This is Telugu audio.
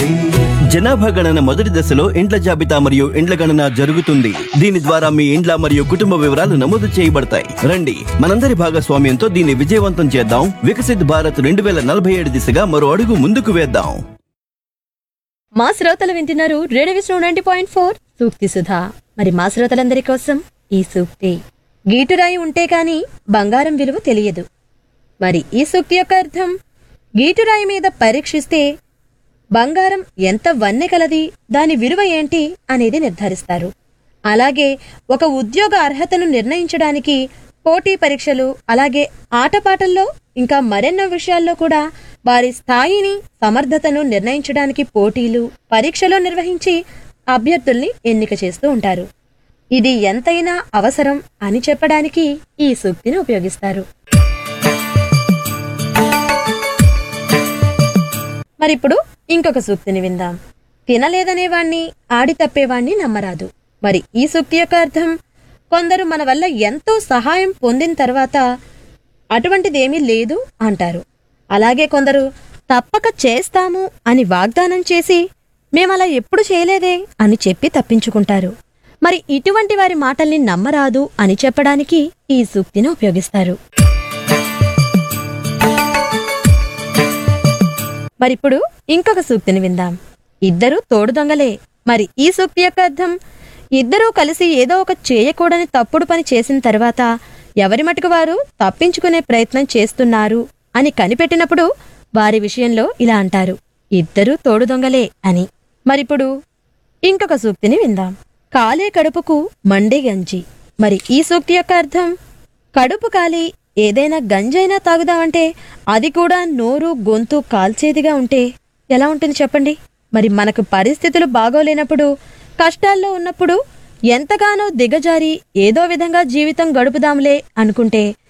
ఉంది జనాభా గణన మొదటి దశలో ఇండ్ల జాబితా మరియు ఇండ్ల గణన జరుగుతుంది దీని ద్వారా మీ ఇండ్ల మరియు కుటుంబ వివరాలు నమోదు చేయబడతాయి రండి మనందరి భాగస్వామ్యంతో దీన్ని విజయవంతం చేద్దాం వికసిత్ భారత్ రెండు వేల నలభై ఏడు దిశగా మరో అడుగు ముందుకు వేద్దాం మా శ్రోతలు వింటున్నారు radio Vishnu ninety point four సూక్తి సుధా మరి మా శ్రోతలందరి కోసం ఈ సూక్తి గీటురాయి ఉంటే కాని బంగారం విలువ తెలియదు మరి ఈ సూక్తి యొక్క అర్థం గీటురాయి మీద పరీక్షిస్తే బంగారం ఎంత వన్నె కలది దాని విలువ ఏంటి అనేది నిర్ధారిస్తారు అలాగే ఒక ఉద్యోగ అర్హతను నిర్ణయించడానికి పోటీ పరీక్షలు అలాగే ఆటపాటల్లో ఇంకా మరెన్నో విషయాల్లో కూడా వారి స్థాయిని సమర్థతను నిర్ణయించడానికి పోటీలు పరీక్షలు నిర్వహించి అభ్యర్థుల్ని ఎన్నిక చేస్తూ ఉంటారు ఇది ఎంతైనా అవసరం అని చెప్పడానికి ఈ సూక్తిని ఉపయోగిస్తారు మరిప్పుడు ఇంకొక సూక్తిని విందాం తినలేదనేవాణ్ణి ఆడి తప్పేవాణ్ణి నమ్మరాదు మరి ఈ సూక్తి యొక్క అర్థం కొందరు మన వల్ల ఎంతో సహాయం పొందిన తర్వాత అటువంటిదేమీ లేదు అంటారు అలాగే కొందరు తప్పక చేస్తాము అని వాగ్దానం చేసి మేమలా ఎప్పుడు చేయలేదే అని చెప్పి తప్పించుకుంటారు మరి ఇటువంటి వారి మాటల్ని నమ్మరాదు అని చెప్పడానికి ఈ సూక్తిని ఉపయోగిస్తారు మరిప్పుడు ఇంకొక సూక్తిని విందాం ఇద్దరు తోడు దొంగలే మరి ఈ సూక్తి యొక్క అర్థం ఇద్దరూ కలిసి ఏదో ఒక చేయకూడని తప్పుడు పని చేసిన తర్వాత ఎవరి మటుకు వారు తప్పించుకునే ప్రయత్నం చేస్తున్నారు అని కనిపెట్టినప్పుడు వారి విషయంలో ఇలా అంటారు ఇద్దరూ తోడు దొంగలే అని మరిప్పుడు ఇంకొక సూక్తిని విందాం కాలే కడుపుకు మండే గంజి మరి ఈ సూక్తి యొక్క అర్థం కడుపు కాలి ఏదైనా గంజైనా తాగుదామంటే అది కూడా నోరు గొంతు కాల్చేదిగా ఉంటే ఎలా ఉంటుంది చెప్పండి మరి మనకు పరిస్థితులు బాగోలేనప్పుడు కష్టాల్లో ఉన్నప్పుడు ఎంతగానో దిగజారి ఏదో విధంగా జీవితం గడుపుదాంలే అనుకుంటే